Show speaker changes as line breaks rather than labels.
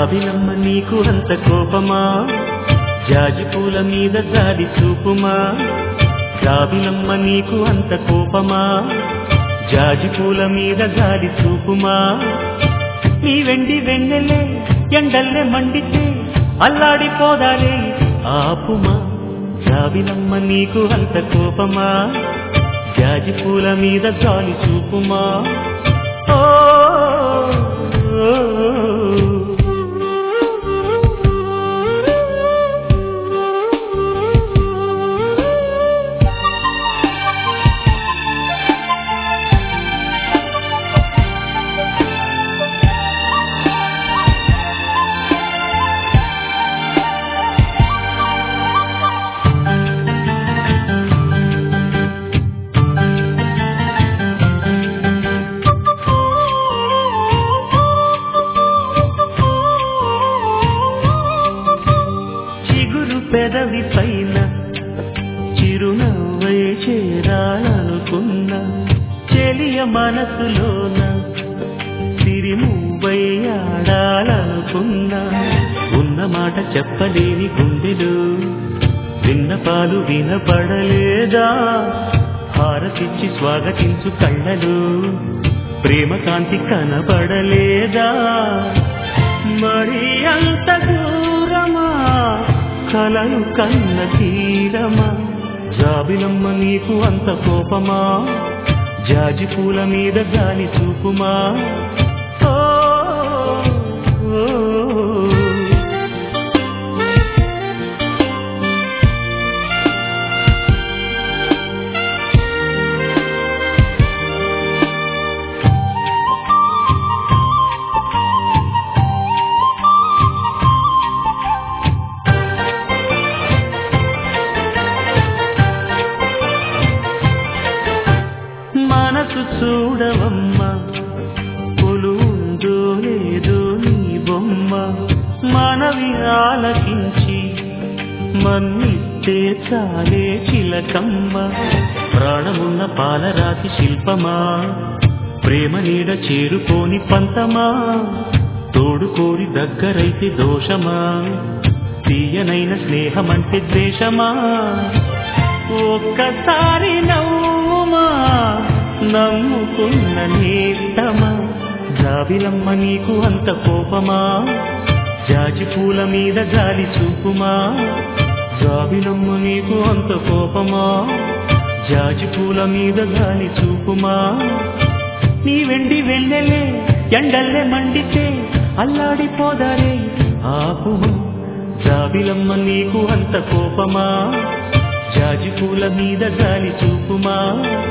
జాబిలమ్మ నీకు అంత కోపమా జాజి పూల మీద జాలి చూపుమా జాబిలమ్మ నీకు అంత కోపమా జాజి పూల మీద జాలి చూపుమా నీ వెండి వెన్నెలే ఎండల్లే మండితే అల్లాడిపోదాలే ఆపుమా జాబిలమ్మ నీకు అంత కోపమా జాజి పూల మీద జాలి చూపుమా ఓ, ఓ, ఓ. చిగురు పెదవి పైన చిరునవ్వై చేరాలనుకున్నా చెలియ మనసులోన సిరిమువ్వై ఆడాలనుకున్నా ఉన్న మాట చెప్పలేని గుండెలు విన్నపాలు వినపడలేదా హారతిచ్చి స్వాగతించు కళ్ళలు ప్రేమ కాంతి కనపడలేదా మరి అంత దూరమా కలలు కన్న తీరమా జాబిలమ్మ నీకు అంత కోపమా జాజి పూల మీద గాలి చూపుమా ఓ, ఓ, ఓ. మనసు చూడవమ్మా కొలుందో లేదో నీ బొమ్మ మనవి ఆలకించి మన్నిస్తే చాలే చిలకమ్మ ప్రాణమున్న పాలరాతి శిల్పమా ప్రేమ నీడ చేరుకోని పంతమా తోడు కోరి దగ్గరైతే దోషమా తీయనైన స్నేహమంటే ద్వేషమా ఒక్కసారి నవ్వుమా నమ్ముకున్న నేస్తమా జాబిలమ్మ నీకు అంత కోపమా జాజి పూల మీద గాలి చూపుమా జాబిలమ్మ నీకు అంత కోపమా జాజి పూల మీద గాలి చూపుమా నీ వెండి వెళ్ళలే ఎండల్లే మండితే అల్లాడిపోదారే ఆపుమా జాబిలమ్మ నీకు అంత కోపమా జాజి పూల మీద గాలి చూపుమా